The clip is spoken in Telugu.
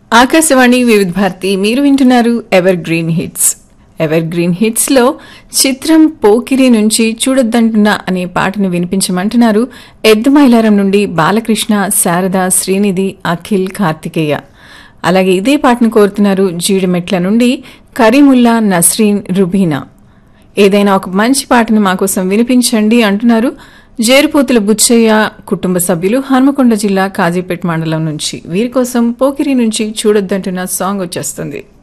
ఆకాశవాణి వివిధ భారతి మీరు వింటున్నారు evergreen hits evergreen hits లో చిత్రం పోకిరి నుంచి చూడొద్దంటున్నా అనే పాటను వినిపించమంటున్నారు ఎద్దుమైలారం నుండి బాలకృష్ణ శారద శ్రీనిధి అఖిల్ కార్తికేయ అలాగే ఇదే పాటను కోరుతున్నారు జీడిమెట్ల నుండి కరీముల్లా నస్రీన్ రుబీనా ఏదైనా ఒక మంచి పాటను మా కోసం వినిపించండి అంటున్నారు జేరుపోతుల బుచ్చయ్య కుటుంబ సభ్యులు హన్మకొండ జిల్లా కాజీపేట మండలం నుంచి వీరి కోసం పోకిరి నుంచి చూడొద్దంటున్న సాంగ్ వచ్చేస్తుంది